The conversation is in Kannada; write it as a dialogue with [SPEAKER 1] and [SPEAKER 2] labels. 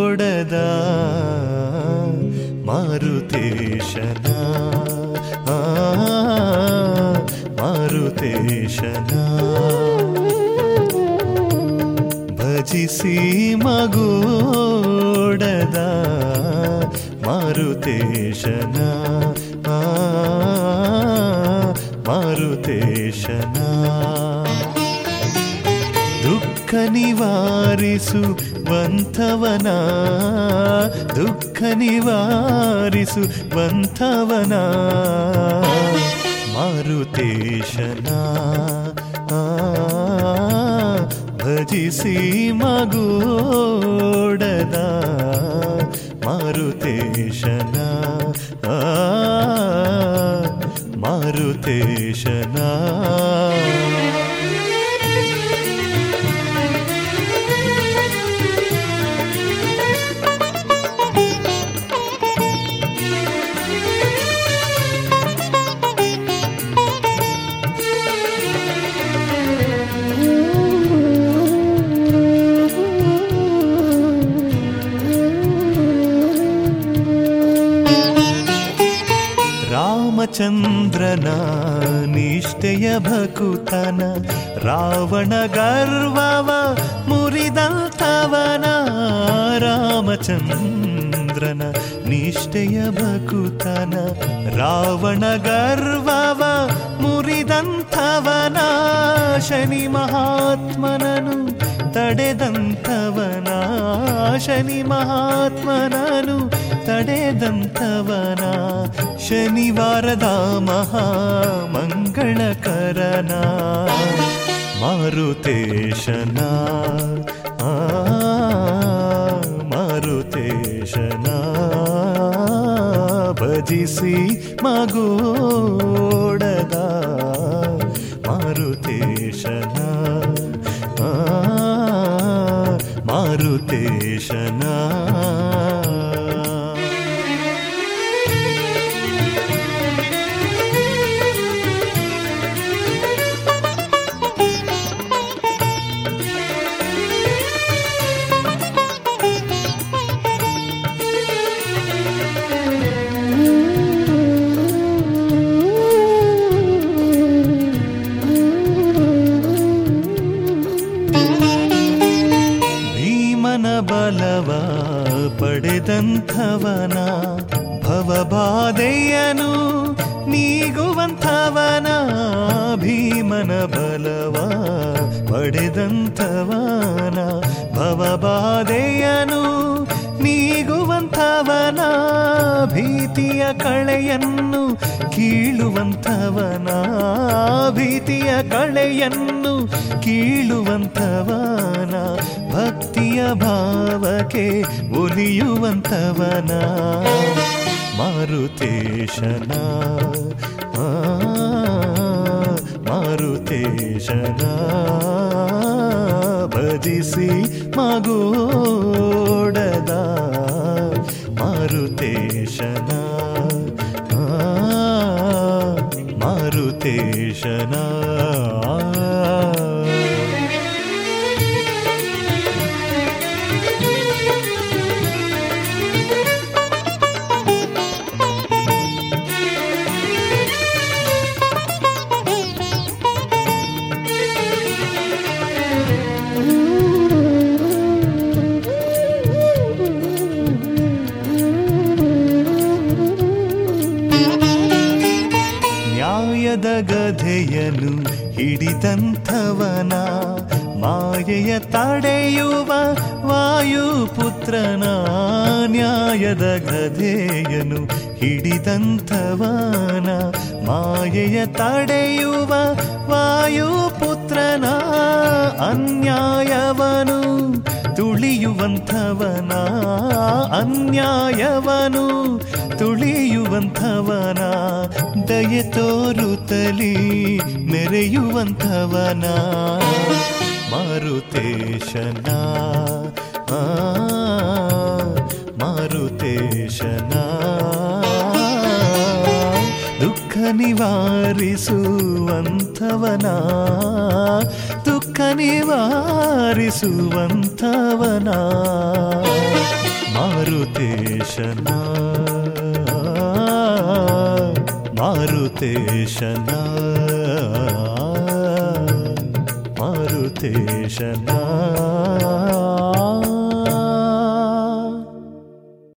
[SPEAKER 1] ಮಗೋಡದ ಮಾರುತೇಶನ ಆ, ಮಾರುತೇಶನ ಭಜಿಸಿ ಮಗೋಡದ ಮಾರುತೇಶನ ಆ, ಮಾರುತೇಶನ ದುಃಖ ನಿವಾರಿಸು ವಂಥವನ ದುಃಖ ನಿವಾರಿಸು ವಂಥವನ ಮಾರುತೇಶನ ಆ, ಭಜಿಸಿ ಮಗೋಡದ ಮಾರುತೇಶನ ಆ, ಮಾರುತೇಶನ ರಾಮಚಂದ್ರನ ನಿಷ್ಠೆಯ ಭಕುತನ ರಾವಣ ಗರ್ವವ ಮುರಿದಂಥವನ ರಾಮಚಂದ್ರನ ನಿಷ್ಠೆಯ ಭಕುತನ ರಾವಣ ಗರ್ವವ ಮುರಿದಂಥವನ ಶನಿ ಮಹಾತ್ಮನನು ತಡೆದಂಥವನ ಶನಿ ಮಹಾತ್ಮನನು ತಡೆದಂಥವನ ಶನಿವಾರದ ಮಹಾ ಮಂಗಳಕರನ ಮಾರುತೇಶನ ಆ ಮಾರುತೇಶನ ಭಜಿಸಿ ಮಗೋಡದ ಮಾರುತೇಶನ ಆ ಮಾರುತೇಶನ ಭೀಮನ ಬಲವ ಪಡೆದಂಥವನ ಭವಬಾಧೆಯನು ನೀಗುವಂಥವನ ಭೀಮನ ಬಲವ ಪಡೆದಂಥವನ ಭವಬಾಧೆಯನು ನೀಗುವಂಥವನ ಭೀತಿಯ ಕಳೆಯನ್ನು ಕೀಳುವಂಥವನ ಭೀತಿಯ ಕಳೆಯನ್ನು ಕೀಳುವಂಥವನ ಭಕ್ತಿಯ ಭಾವಕ್ಕೆ ಒಲಿಯುವಂಥವನ ಮಾರುತೇಶನ ಆ, ಮಾರುತೇಶನ ಭಜಿಸಿ ಮಗೋಡದ ಮಾರುತೇಶನ ಆ, ಮಾರುತೇಶನ ನ್ಯಾಯದ ಗಧೆಯನು ಹಿಡಿದಂಥವನ ಮಾಯೆಯ ತಡೆಯುವ ವಾಯುಪುತ್ರನ ನ್ಯಾಯದ ಗಧೆಯನು ಹಿಡಿದಂಥವನ ಮಾಯೆಯ ತಡೆಯುವ ವಾಯುಪುತ್ರನ ಅನ್ಯಾಯವನು ತುಳಿಯುವಂಥವನ ಅನ್ಯಾಯವನು ತುಳಿಯುವಂಥವನ ದಯೆ ತೋರುತ್ತಲಿ ಮೆರೆಯುವಂಥವನ ಮಾರುತೇಶನ ಆ, ಮಾರುತೇಶನ ದುಃಖ ನಿವಾರಿಸುವಂಥವನ ದುಃಖ ನಿವಾರಿಸುವಂಥವನ ಮಾರುತೇಶನ ಮಾರುತೇಶನ ಮಾರುತೇಶನ